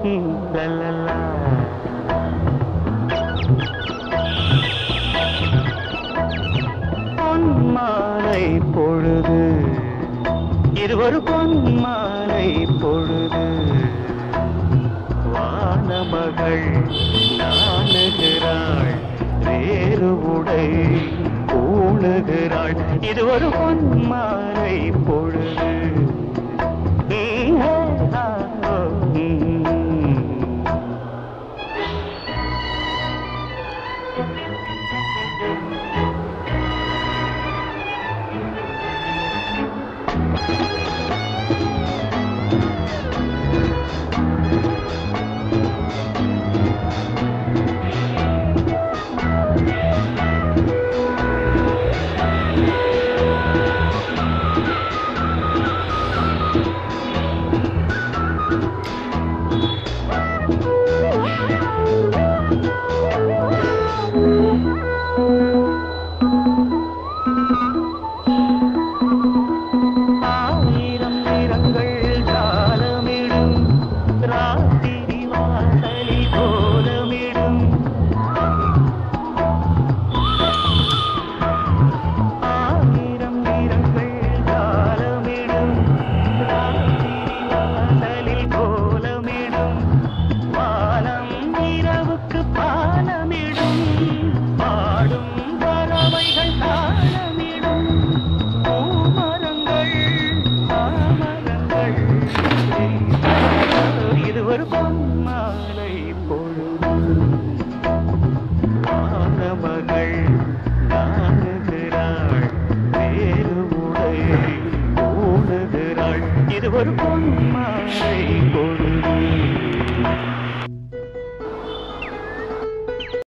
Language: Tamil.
ம், லல்லலா. பொன்மாலை பொழுது இது ஒரு பொன்மாலை பொழுது வானமகள் நாணுகிறாள் வேறு உடை பூணுகிறாள் இது ஒரு பொன்மாலை பொழுது ஆயிரம் நிறங்கள் ஜாலமிடும் ராத்திரி வாசலில் கோலமிடும் ஆயிரம் நிறங்கள் ஜாலமிடும் ராத்திரி வாசலில் கோலமிடும் வானம் இரவுக்கு பாலமிடும் பாடும் பறவைகள் தாளமிடும் பூமரங்கள் மாமரங்கள் இது ஒரு பொன்மாலை பொழுது வானமகள் நாணுகிறாள் வேறு உடை ஓடுகிறாள் இது ஒரு பொன்மாலை பொழுது